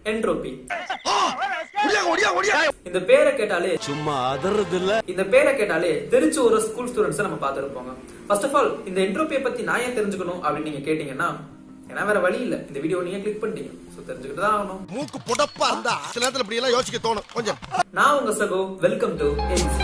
entropy Odia Odia Odia இந்த பேரை கேட்டாலே சும்மா அதறது இல்ல இந்த பேரை கேட்டாலே தெரிஞ்ச ஒரு ஸ்கூல் ஸ்டூடெண்ட்ஸ் நம்ம பார்த்திருப்போங்க ஃபர்ஸ்ட் ஆஃப் ஆல் இந்த என்ட்ரோபியை பத்தி நான் ஏன் தெரிஞ்சுக்கணும் அப்படின்னு நீங்க கேட்டீங்கன்னா ஏன்னா வேற வழி இல்ல இந்த வீடியோ நீங்க கிளிக் பண்ணிட்டீங்க சோ தெரிஞ்சுக்கிட்டு தான் ஆகணும் மூக்கு புடப்பா இருந்தா சில நேரத்துல இப்படி எல்லாம் யோசிக்க தோணும் கொஞ்சம் நான் உங்க சகோ வெல்கம் டு ஏபிசி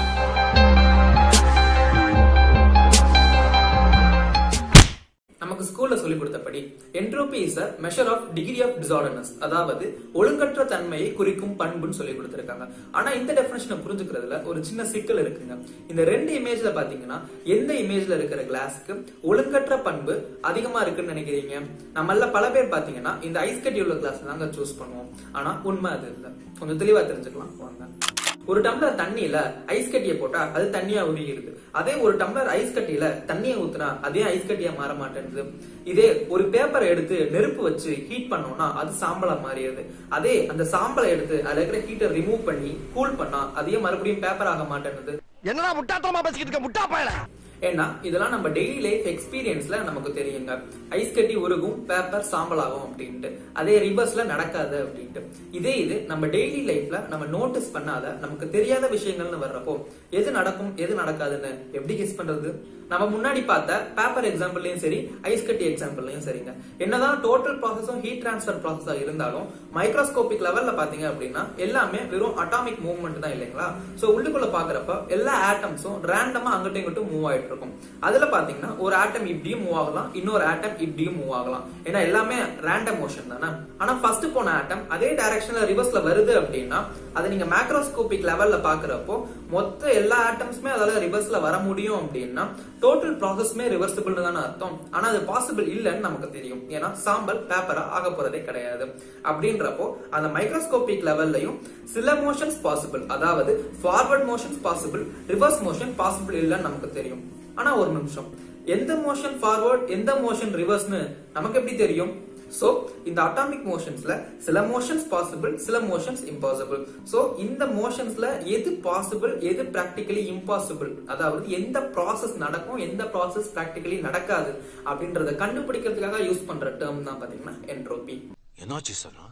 நமக்கு ஸ்கூல்ல சொல்லி கொடுத்தபடி entropy is a measure of degree of disorderness அதாவது ஒழுங்கற்ற தன்மையை குறிக்கும் பண்புன்னு சொல்லி கொடுத்திருக்காங்க ஆனா இந்த டெபினேஷனை புரிஞ்சுக்கிறதுல ஒரு சின்ன சிக்கல் இருக்குங்க இந்த ரெண்டு இமேஜ்ல பாத்தீங்கன்னா எந்த இமேஜ்ல இருக்கிற கிளாஸ்க்கு ஒழுங்கற்ற பண்பு அதிகமா இருக்குன்னு நினைக்கிறீங்க நம்மள பல பேர் பாத்தீங்கன்னா இந்த ஐஸ் கட்டி உள்ள கிளாஸ் தாங்க சூஸ் பண்ணுவோம் ஆனா உண்மை அது இல்ல கொஞ்சம் தெளிவா தெரிஞ்சுக்கலாம் வாங்க ஒரு டம்ளர் தண்ணியில ஐஸ் கட்டியை போட்டா அது தண்ணியா உருகிடுது அதே ஒரு டம்ளர் ஐஸ் கட்டியில தண்ணியை ஊத்துனா அதே ஐஸ் கட்டியா மாற மாட்டேங்குது இதே ஒரு பேப்பரை எடுத்து நெருப்பு வச்சு ஹீட் பண்ணோம்னா அது சாம்பலா மாறிடுது அதே அந்த சாம்பலை எடுத்து அதுல இருக்கிற ஹீட்டை ரிமூவ் பண்ணி கூல் பண்ணா அதே மறுபடியும் பேப்பர் ஆக மாட்டேங்குது என்னடா முட்டாத்தனமா பேசிக்கிட்டு இருக்க முட்டா பயல ஏன்னா இதெல்லாம் நம்ம டெய்லி லைஃப் எக்ஸ்பீரியன்ஸ்ல நமக்கு தெரியுங்க ஐஸ் கட்டி உருகும் பேப்பர் சாம்பல் ஆகும் அப்படின்ட்டு அதே ரிவர்ஸ்ல நடக்காது அப்படின்ட்டு இதே இது நம்ம டெய்லி லைஃப்ல நம்ம நோட்டீஸ் பண்ணாத நமக்கு தெரியாத விஷயங்கள்னு வர்றப்போ எது நடக்கும் எது நடக்காதுன்னு எப்படி கெஸ் பண்றது நம்ம முன்னாடி பார்த்த பேப்பர் எக்ஸாம்பிள்லயும் சரி ஐஸ் கட்டி எக்ஸாம்பிள்லயும் சரிங்க என்னதான் டோட்டல் ப்ராசஸும் ஹீட் டிரான்ஸ்ஃபர் ப்ராசஸா இருந்தாலும் மைக்ரோஸ்கோபிக் லெவல்ல பாத்தீங்க அப்படின்னா எல்லாமே வெறும் அட்டாமிக் மூவ்மெண்ட் தான் இல்லைங்களா சோ உள்ளுக்குள்ள பாக்குறப்ப எல்லா ஆட்டம்ஸும் ரேண்டமா அங்கிட்டும் இங்கிட்டும் மூவ் ஆயிட்டு இருக்கும் அதுல பாத்தீங்கன்னா ஒரு ஆட்டம் இப்படியும் மூவ் ஆகலாம் இன்னொரு ஆட்டம் இப்படியும் மூவ் ஆகலாம் ஏன்னா எல்லாமே ரேண்டம் மோஷன் தானே ஆனா ஃபர்ஸ்ட் போன ஆட்டம் அதே டைரக்ஷன்ல ரிவர்ஸ்ல வருது அப்படின்னா அதை நீங்க மேக்ரோஸ்கோபிக் லெவல்ல பாக்குறப்போ மொத்த எல்லா ஆட்டம்ஸுமே அதால ரிவர்ஸ்ல வர முடியும் அப்படின்னா டோட்டல் ப்ராசஸ்மே ரிவர்சிபிள்னு தானே அர்த்தம் ஆனா அது பாசிபிள் இல்லைன்னு நமக்கு தெரியும் ஏன்னா சாம்பல் பேப்பரா ஆக போறதே கிடையாது அப்படின்றப்போ அந்த மைக்ரோஸ்கோபிக் லெவல்லையும் சில மோஷன்ஸ் பாசிபிள் அதாவது forward motions possible reverse motion possible இல்லைன்னு நமக்கு தெரியும் ஆனா ஒரு நிமிஷம் எந்த மோஷன் ஃபார்வர்ட் எந்த மோஷன் ரிவர்ஸ்னு நமக்கு எப்படி தெரியும் சோ இந்த அட்டாமிக் மோஷன்ஸ்ல சில மோஷன்ஸ் பாசிபிள் சில மோஷன்ஸ் இம்பாசிபிள் சோ இந்த மோஷன்ஸ்ல எது பாசிபிள் எது பிராக்டிகலி இம்பாசிபிள் அதாவது எந்த ப்ராசஸ் நடக்கும் எந்த ப்ராசஸ் பிராக்டிகலி நடக்காது அப்படின்றத கண்டுபிடிக்கிறதுக்காக யூஸ் பண்ற டேர்ம் தான் பாத்தீங்கன்னா என்ட்ரோபி என்னாச்சு சனா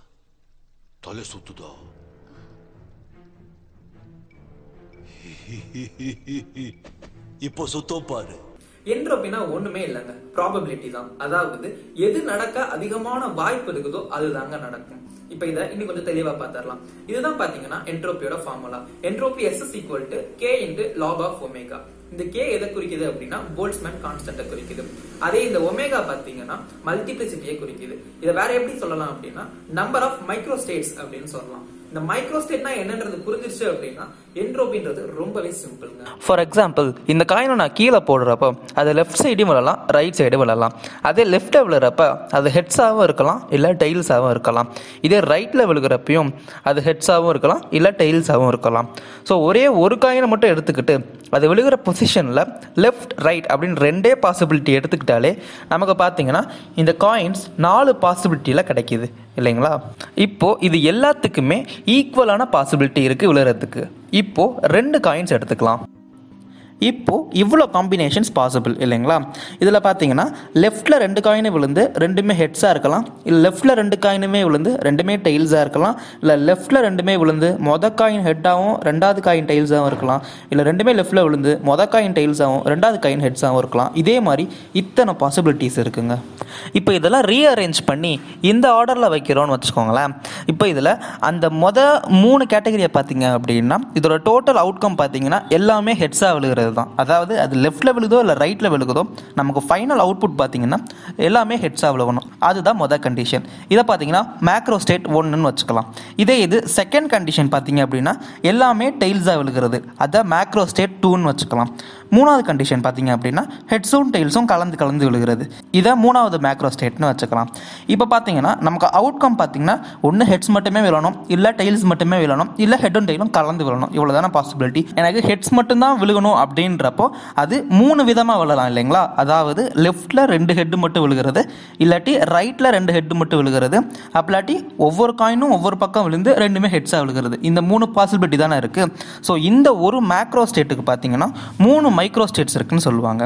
தலை சுத்துதா இப்போ சுத்தம் பாரு என்ட்ரோபினா ஒண்ணுமே இல்லைங்க ப்ராபபிலிட்டி தான் அதாவது எது நடக்க அதிகமான வாய்ப்பு இருக்குதோ அதுதாங்க நடக்கும் இப்ப இத இன்னும் கொஞ்சம் தெளிவா பாத்திரலாம் இதுதான் பாத்தீங்கன்னா என்ட்ரோபியோட formula entropy S is equal to K into log of omega இந்த கே எதை குறிக்குது அப்படின்னா போல்ட்ஸ்மேன் கான்ஸ்டன்ட குறிக்குது அதே இந்த ஒமேகா பாத்தீங்கன்னா மல்டிபிளிசிட்டியை குறிக்குது இதை வேற எப்படி சொல்லலாம் அப்படின்னா நம்பர் ஆஃப் மைக்ரோ ஸ்டேட்ஸ் அப்படின்னு சொல்லலாம் இந்த மைக்ரோ ஸ்டேட்னா என்னன்றது புரிஞ்சிருச்சு அப்படின்னா என்ட்ரோபின்றது ரொம்பவே சிம்பிள்ங்க ஃபார் எக்ஸாம்பிள் இந்த காயினை நான் கீழே போடுறப்போ அது லெஃப்ட் சைடும் விழலாம் ரைட் சைடும் விழலாம் அதே லெஃப்ட்டில் விழுறப்ப அது ஹெட்ஸாகவும் இருக்கலாம் இல்லை டெய்ல்ஸாகவும் இருக்கலாம் இதே ரைட்டில் விழுகிறப்பையும் அது ஹெட்ஸாகவும் இருக்கலாம் இல்லை டெய்ல்ஸாகவும் இருக்கலாம் ஸோ ஒரே ஒரு காயினை மட்டும் எடுத்துக்கிட்டு அது விழுகிற பொசிஷனில் லெஃப்ட் ரைட் அப்படின்னு ரெண்டே பாசிபிலிட்டி எடுத்துக்கிட்டாலே நமக்கு பார்த்தீங்கன்னா இந்த காயின்ஸ் நாலு பாசிபிலிட்டியில் கிடைக்கிது இல்லைங்களா இப்போ இது எல்லாத்துக்குமே ஈக்குவலான பாசிபிலிட்டி இருக்குது விழுறதுக்கு இப்போ ரெண்டு காயின்ஸ் எடுத்துக்கலாம் இப்போ இவ்வளோ காம்பினேஷன்ஸ் பாசிபிள் இல்லைங்களா இதில் பார்த்தீங்கன்னா லெஃப்ட்டில் ரெண்டு காயினு விழுந்து ரெண்டுமே ஹெட்ஸாக இருக்கலாம் இல்லை லெஃப்ட்டில் ரெண்டு காயினுமே விழுந்து ரெண்டுமே டெய்ல்ஸாக இருக்கலாம் இல்லை லெஃப்ட்டில் ரெண்டுமே விழுந்து மொத காயின் ஹெட்டாகவும் ரெண்டாவது காயின் டெய்ல்ஸாகவும் இருக்கலாம் இல்லை ரெண்டுமே லெஃப்ட்டில் விழுந்து மொத காயின் டெய்ல்ஸாகவும் ரெண்டாவது காயின் ஹெட்ஸாகவும் இருக்கலாம் இதே மாதிரி இத்தனை பாசிபிலிட்டிஸ் இருக்குங்க இப்போ இதெல்லாம் ரீஅரேஞ்ச் பண்ணி இந்த ஆர்டரில் வைக்கிறோன்னு வச்சுக்கோங்களேன் இப்போ இதில் அந்த மொத மூணு கேட்டகரியை பார்த்தீங்க அப்படின்னா இதோட டோட்டல் அவுட்கம் பார்த்தீங்கன்னா எல்லாமே ஹெட்ஸாக விழுகிறது தான் அதாவது அது லெஃப்ட்டில் விழுதோ இல்லை ரைட்டில் விழுகுதோ நமக்கு ஃபைனல் அவுட்புட் பார்த்தீங்கன்னா எல்லாமே ஹெட்ஸாக விழுகணும் அதுதான் மொதல் கண்டிஷன் இதை பார்த்தீங்கன்னா மேக்ரோ ஸ்டேட் ஒன்றுன்னு வச்சுக்கலாம் இதே இது செகண்ட் கண்டிஷன் பார்த்தீங்க அப்படின்னா எல்லாமே டெய்ல்ஸாக விழுகிறது அதை மேக்ரோ ஸ்டேட் டூன்னு வச்சுக்கலாம் மூணாவது கண்டிஷன் பார்த்தீங்க அப்படின்னா ஹெட்ஸும் டெய்ல்ஸும் கலந்து கலந்து விழுகிறது இதை மூணாவது மேக்ரோ ஸ்டேட்னு வச்சுக்கலாம் இப்போ பார்த்தீங்கன்னா நமக்கு அவுட்கம் பார்த்தீங்கன்னா ஒன்று ஹெட்ஸ் மட்டுமே விழணும் இல்லை டெய்ல்ஸ் மட்டுமே விழணும் இல்லை ஹெட்டும் டெய்லும் கலந்து விழணும் இவ்வளோ தானே பாசிபிலிட்டி எனக்கு ஹெட்ஸ் மட்டும்தான் விழுகணும் அப்படின்றப்போ அது மூணு விதமாக விழலாம் இல்லைங்களா அதாவது லெஃப்ட்டில் ரெண்டு ஹெட்டு மட்டும் விழுகிறது இல்லாட்டி ரைட்டில் ரெண்டு ஹெட்டு மட்டும் விழுகிறது அப்பலாட்டி ஒவ்வொரு காயினும் ஒவ்வொரு பக்கம் விழுந்து ரெண்டுமே ஹெட்ஸாக விழுகிறது இந்த மூணு பாசிபிலிட்டி தானே இருக்குது ஸோ இந்த ஒரு மேக்ரோ ஸ்டேட்டுக்கு பார்த்தீங்கன்னா மூணு மைக்ரோ ஸ்டேட்ஸ் இருக்குன்னு சொல்லுவாங்க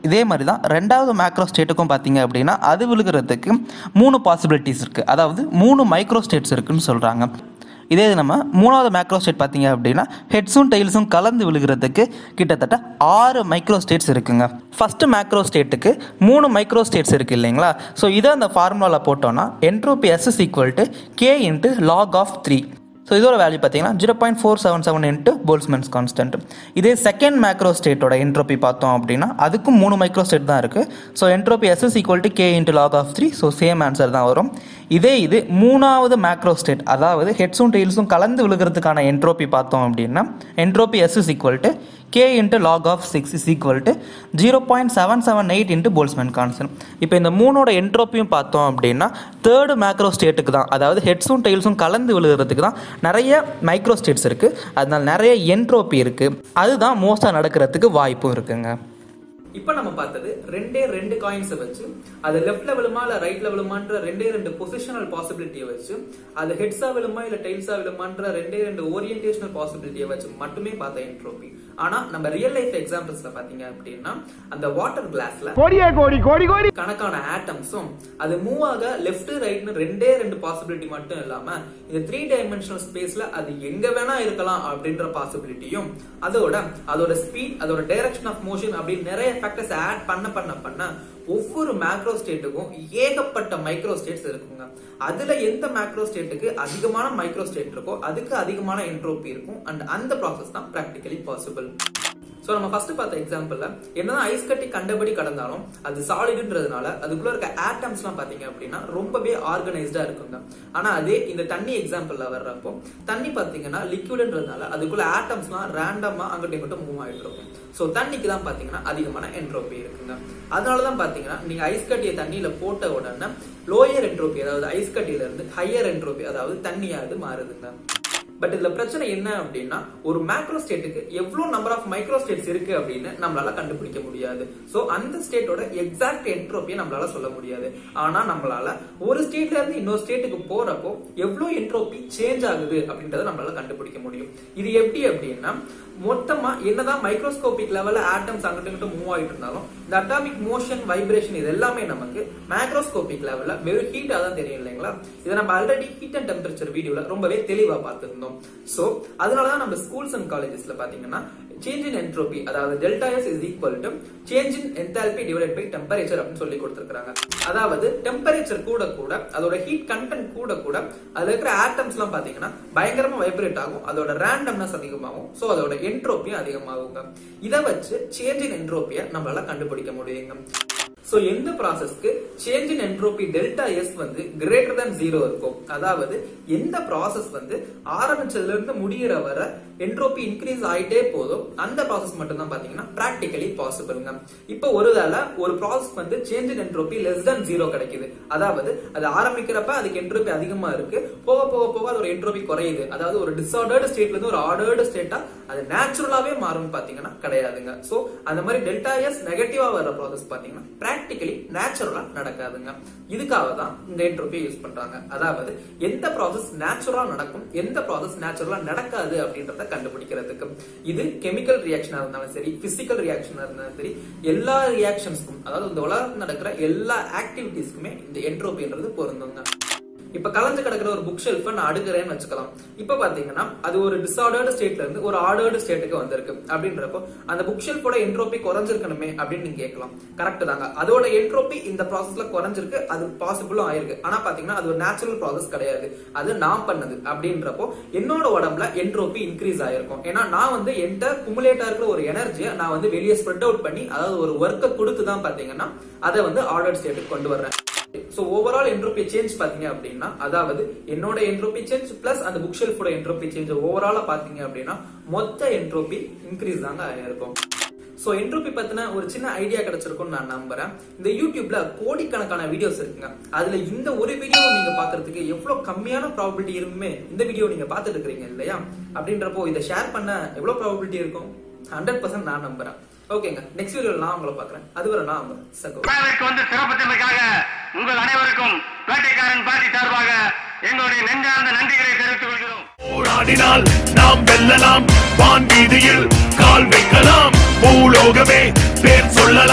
இதே மாதிரி தான் ரெண்டாவது மேக்ரோ ஸ்டேட்டுக்கும் பார்த்தீங்க அப்படின்னா அது விழுகிறதுக்கு மூணு பாசிபிலிட்டிஸ் இருக்குது அதாவது மூணு மைக்ரோ ஸ்டேட்ஸ் இருக்குன்னு சொல்கிறாங்க இதே இது நம்ம மூணாவது மேக்ரோ ஸ்டேட் பார்த்தீங்க அப்படின்னா ஹெட்ஸும் டெயில்ஸும் கலந்து விழுகிறதுக்கு கிட்டத்தட்ட ஆறு மைக்ரோ ஸ்டேட்ஸ் இருக்குங்க ஃபஸ்ட்டு மேக்ரோ ஸ்டேட்டுக்கு மூணு மைக்ரோ ஸ்டேட்ஸ் இருக்குது இல்லைங்களா ஸோ இதை அந்த ஃபார்முலாவில் போட்டோன்னா entropy S is equal to K into log of three so இதோட வேல்யூ பார்த்தீங்கன்னா zero point four seven seven into Boltzmann's constant இதே செகண்ட் மேக்ரோ ஸ்டேட்டோட என்ட்ரோபி பார்த்தோம் அப்படின்னா அதுக்கும் மூணு மைக்ரோ ஸ்டேட் தான் இருக்குது so entropy S is equal to K into log of three so same answer தான் வரும் இதே இது மூணாவது மேக்ரோ ஸ்டேட் அதாவது ஹெட்ஸும் டெயில்ஸும் கலந்து விழுகிறதுக்கான என்ட்ரோபி பார்த்தோம் அப்படின்னா entropy S is equal to K into log of six is equal to zero point seven seven eight into Boltzmann constant இப்போ இந்த மூணோட என்ட்ரோப்பியும் பார்த்தோம் அப்படின்னா தேர்டு மேக்ரோ ஸ்டேட்டுக்கு தான் அதாவது ஹெட்ஸும் டெயில்ஸும் கலந்து விழுகிறதுக்கு தான் நிறைய மைக்ரோ ஸ்டேட்ஸ் இருக்குது அதனால் நிறைய என்ட்ரோப்பி இருக்குது அதுதான் மோஸ்ட்டாக நடக்கிறதுக்கு வாய்ப்பும் இருக்குங்க இப்போ நம்ம பார்த்தது ரெண்டே ரெண்டு காயின்ஸை வச்சு அது லெஃப்ட்ல விழுமா இல்ல ரைட்ல விழுமான்ற ரெண்டே ரெண்டு பொசிஷனல் பாசிபிலிட்டியை வச்சு அது ஹெட்ஸா விழுமா இல்ல டைல்ஸா விழுமான்ற ரெண்டே ரெண்டு ஓரியன்டேஷனல் பாசிபிலிட்டியை வச்சு மட்டுமே பார்த்த என்ட்ரோபி ஆனா நம்ம ரியல் லைஃப் எக்ஸாம்பிள்ஸ்ல பாத்தீங்க அப்படின்னா அந்த வாட்டர் கிளாஸ்ல கோடியே கோடி கோடி கோடி கணக்கான ஆட்டம்ஸும் அது மூவ் ஆக லெஃப்ட் ரைட்னு ரெண்டே ரெண்டு பாசிபிலிட்டி மட்டும் இல்லாம இந்த த்ரீ டைமென்ஷனல் ஸ்பேஸ்ல அது எங்க வேணா இருக்கலாம் அப்படின்ற பாசிபிலிட்டியும் அதோட அதோட ஸ்பீட் அதோட டைரக்ஷன் ஆஃப் மோஷன் அப்படின்னு நிறைய ஃபேக்டர்ஸ் ஆட் பண்ண பண்ண பண்ண ஒவ்வொரு மேக்ரோ ஸ்டேட்டுக்கும் ஏகப்பட்ட மைக்ரோ ஸ்டேட்ஸ் இருக்குங்க அதுல எந்த மேக்ரோ ஸ்டேட்டுக்கு அதிகமான மைக்ரோ ஸ்டேட் இருக்கோ அதுக்கு அதிகமான என்ட்ரோபி இருக்கும் அண்ட் அந்த ப்ராசஸ் தான் பிராக்டிகலி பாசிபிள் சோ நம்ம ஃபர்ஸ்ட் பார்த்த எக்ஸாம்பிள்ல என்னதான் ஐஸ் கட்டி கண்டபடி கடந்தாலும் அது சாலிடுன்றதுனால அதுக்குள்ள இருக்க ஆட்டம்ஸ் எல்லாம் பாத்தீங்க அப்படின்னா ரொம்பவே ஆர்கனைஸ்டா இருக்குங்க ஆனா அதே இந்த தண்ணி எக்ஸாம்பிள்ல வர்றப்போ தண்ணி பாத்தீங்கன்னா லிக்விட்ன்றதுனால அதுக்குள்ள ஆட்டம்ஸ் எல்லாம் ரேண்டமா அங்கிட்ட இங்கிட்ட மூவ் ஆயிட்டு இருக்கும் சோ தண்ணிக்கு தான் பாத்தீங்கன்னா அதிகமான என்ட்ரோபி இருக்குங்க அதனாலதான் பாத்தீங்கன்னா நீங்க ஐஸ் கட்டியை தண்ணியில போட்ட உடனே லோயர் என்ட்ரோபி அதாவது ஐஸ் கட்டியில இருந்து ஹையர் என்ட்ரோபி அதாவது தண்ணியாது மாறுதுங்க பட் இதுல பிரச்சனை என்ன அப்படின்னா ஒரு மேக்ரோ ஸ்டேட்டுக்கு எவ்வளவு நம்பர் ஆஃப் மைக்ரோ ஸ்டேட்ஸ் இருக்கு அப்படின்னு நம்மளால கண்டுபிடிக்க முடியாது சோ அந்த ஸ்டேட்டோட எக்ஸாக்ட் என்ட்ரோப்பியை நம்மளால சொல்ல முடியாது ஆனா நம்மளால ஒரு ஸ்டேட்ல இருந்து இன்னொரு ஸ்டேட்டுக்கு போறப்போ எவ்வளவு என்ட்ரோப்பி சேஞ்ச் ஆகுது அப்படின்றத நம்மளால கண்டுபிடிக்க முடியும் இது எப்படி அப்படின்னா மொத்தமா என்னதான் மைக்ரோஸ்கோபிக் லெவல்ல ஆட்டம்ஸ் அங்கிட்டு இங்கிட்டு மூவ் ஆயிட்டு இருந்தாலும் இந்த அட்டாமிக் மோஷன் வைப்ரேஷன் இது எல்லாமே நமக்கு மேக்ரோஸ்கோபிக் லெவல்ல வெறும் ஹீட்டா தான் தெரியும் இல்லைங்களா இதை நம்ம ஆல்ரெடி ஹீட் அண்ட் டெம்பரேச்சர் வீடியோல ரொம்பவே தெளிவா பார்த்திருந்தோம் சோ அதனாலதான் நம்ம ஸ்கூல்ஸ் அண்ட் காலேஜஸ்ல பாத்தீங்கன்னா சேஞ்ச் இன் என்ட்ரோபி அதாவது delta S is equal to change in enthalpy divide by temperature அப்படின்னு சொல்லி கொடுத்திருக்காங்க அதாவது டெம்பரேச்சர் கூட கூட அதோட ஹீட் கண்டென்ட் கூட கூட அதுல இருக்கிற ஆட்டம்ஸ் எல்லாம் பாத்தீங்கன்னா பயங்கரமா வைப்ரேட் ஆகும் அதோட ரேண்டம்னஸ் அதிகமாகும் சோ அதோட என்ட்ரோப்பியும் அதிகமாகுங்க இதை வச்சு சேஞ்ச் இன் என்ட்ரோப்பியை நம்மளால கண்டுபிடிக்க முடியுங்க சோ எந்த ப்ராசஸ்க்கு change in entropy delta S வந்து கிரேட்டர் than ஜீரோ இருக்கும் அதாவது எந்த ப்ராசஸ் வந்து ஆரம்பிச்சதுல இருந்து முடியிற வர என்ட்ரோபி இன்க்ரீஸ் ஆயிட்டே போதும் அந்த ப்ராசஸ் மட்டும் தான் பாத்தீங்கன்னா பிராக்டிகலி பாசிபிள்ங்க இப்போ ஒருவேளை ஒரு ப்ராசஸ் வந்து change in entropy less than zero கிடைக்குது அதாவது அது ஆரம்பிக்கிறப்ப அதுக்கு என்ட்ரோபி அதிகமா இருக்கு போக போக போக அதோட என்ட்ரோபி குறையுது அதாவது ஒரு டிசார்டர்டு ஸ்டேட்ல இருந்து ஒரு ஆர்டர்டு ஸ்டேட்டா அது நேச்சுரலாவே மாறும் பாத்தீங்கன்னா கிடையாதுங்க சோ அந்த மாதிரி டெல்டா எஸ் நெகட்டிவா வர ப்ராசஸ் பாத்தீங்கன்னா பிராக்டிகலி நேச்சுரலா நடக்காதுங்க இதுக்காக தான் இந்த என்ட்ரோபியை யூஸ் பண்றாங்க அதாவது எந்த ப்ராசஸ் நேச்சுரலா நடக்கும் எந்த ப்ராசஸ் நேச்சுரலா நடக்காது அப்படின்றத கண்டுபிடிக்கிறதுக்கு இது கெமிக்கல் ரியாக்ஷனா இருந்தாலும் சரி பிசிக்கல் ரியாக்ஷனா இருந்தாலும் சரி எல்லா ரியாக்ஷன்ஸ்க்கும் அதாவது இந்த உலகத்தில் நடக்கிற எல்லா ஆக்டிவிட்டிஸ்க்குமே இந்த என்ட்ரோபின்றது பொருந்துங்க இப்ப கலந்து கிடக்கிற ஒரு புக் ஷெல்ஃப நான் அடுக்குறேன்னு வச்சுக்கலாம் இப்ப பாத்தீங்கன்னா அது ஒரு டிசார்டர்டு ஸ்டேட்ல இருந்து ஒரு ஆர்டர்டு ஸ்டேட்டுக்கு வந்திருக்கு அப்படின்றப்போ அந்த புக் ஷெல்ஃபோட என்ட்ரோபி குறைஞ்சிருக்கணுமே அப்படின்னு நீங்க கேட்கலாம் கரெக்ட் தாங்க அதோட என்ட்ரோபி இந்த ப்ராசஸ்ல குறைஞ்சிருக்கு அது பாசிபிளும் ஆயிருக்கு ஆனா பாத்தீங்கன்னா அது ஒரு நேச்சுரல் ப்ராசஸ் கிடையாது அது நான் பண்ணது அப்படின்றப்போ என்னோட உடம்புல என்ட்ரோபி இன்க்ரீஸ் ஆயிருக்கும் ஏன்னா நான் வந்து என்கிட்ட குமுலேட்டா இருக்கிற ஒரு எனர்ஜியை நான் வந்து வெளியே ஸ்ப்ரெட் அவுட் பண்ணி அதாவது ஒரு ஒர்க்கை கொடுத்து தான் பாத்தீங்கன்னா அதை வந்து ஆர்டர் ஸ்டேட்டுக்கு கொண்டு வர்றேன் சோ ஓவரால் என்ட்ரோபி சேஞ்ச் பாத்தீங்க அப்படின்னா அதாவது என்னோட என்ட்ரோபி சேஞ்ச் பிளஸ் அந்த புக் ஷெல்ஃபோட என்ட்ரோபி சேஞ்ச் ஓவராலா பாத்தீங்க அப்படின்னா மொத்த என்ட்ரோபி இன்க்ரீஸ் தாங்க ஆயிருக்கும் சோ என்ட்ரோபி பத்தின ஒரு சின்ன ஐடியா கிடைச்சிருக்கும்னு நான் நம்புறேன் இந்த யூடியூப்ல கோடிக்கணக்கான வீடியோஸ் இருக்குங்க அதுல இந்த ஒரு வீடியோ நீங்க பாக்குறதுக்கு எவ்வளவு கம்மியான ப்ராபபிலிட்டி இருக்குமே இந்த வீடியோ நீங்க பாத்துட்டு இருக்கீங்க இல்லையா அப்படின்றப்போ இதை ஷேர் பண்ண எவ்வளவு ப்ராபபிலிட்டி இருக்கும் ஹண்ட்ரட் பர்சன்ட் நான் நம்புறேன் ஓகேங்க நெக்ஸ்ட் வீடியோல நான் உங்களை பாக்குறேன் அதுவரை நான் உங்க சகோ விழாவிற்கு வந்து சிறப்பித்தமைக்காக உங்கள் அனைவருக்கும் வேட்டைக்காரன் பாட்டி சார்பாக எங்களுடைய நெஞ்சார்ந்த நன்றிகளை தெரிவித்துக் கொள்கிறோம் போராடினால் நாம் வெல்லலாம் வான் வீதியில் கால் வைக்கலாம் பூலோகமே பேர் சொல்லலாம்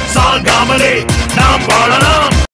சாகாமலே நாம் வாழலாம்